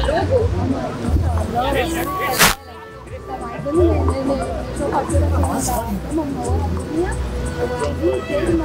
عايزين نشوفها كده كده منوره الدنيا وعايزين كلمه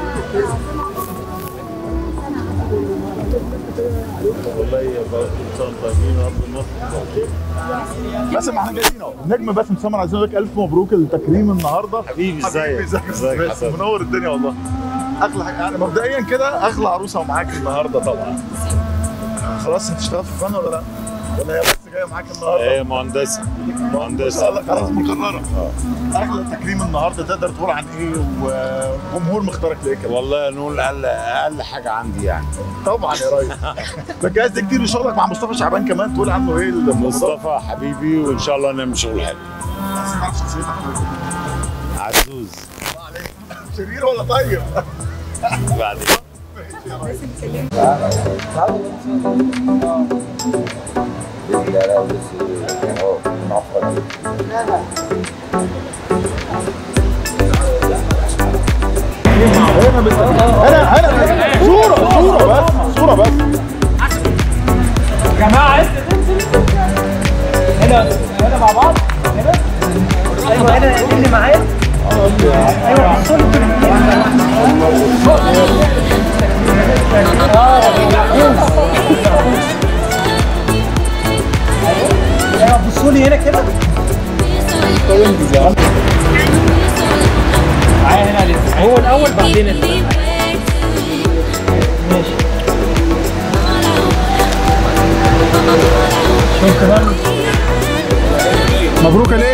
والله يا بقى كل سنه طيبين ارض مصر بس ما احنا جايين اهو نجم باسم سمر عايزين نقول لك الف مبروك التكريم النهارده حبيبي ازيك ازيك ازيك ازيك حسن منور الدنيا والله اغلى حاجه يعني مبدئيا كده اغلى عروسه ومعاك النهارده طبعا خلاص هتشتغل في الفن ولا لا؟ ولا هي بس جايه معاك النهارده؟ ايه مهندسه مهندسه خلاص خلاص مقرره اغلى تكريم النهارده تقدر تقول عن ايه وجمهور مختارك ليه كده؟ والله نقول اقل اقل حاجه عندي يعني طبعا يا ريس فجهز ده كتير شغلك مع مصطفى شعبان كمان تقول عنه ايه الموضوع مصطفى حبيبي وان شاء الله نعمل شغل حلو بس تعرف شخصيتك عزوز شرير ولا طيب؟ بعدين انا انا صوره صوره بس صوره بس جماعة عايز تنزل هنا هنا مع بعض هنا ايوه هنا اللي معايا ايوه بصوا ايوه بصوا لي هنا كده معايا هنا لسه هو الاول بعدين انت ماشي شوف كمان مبروك يا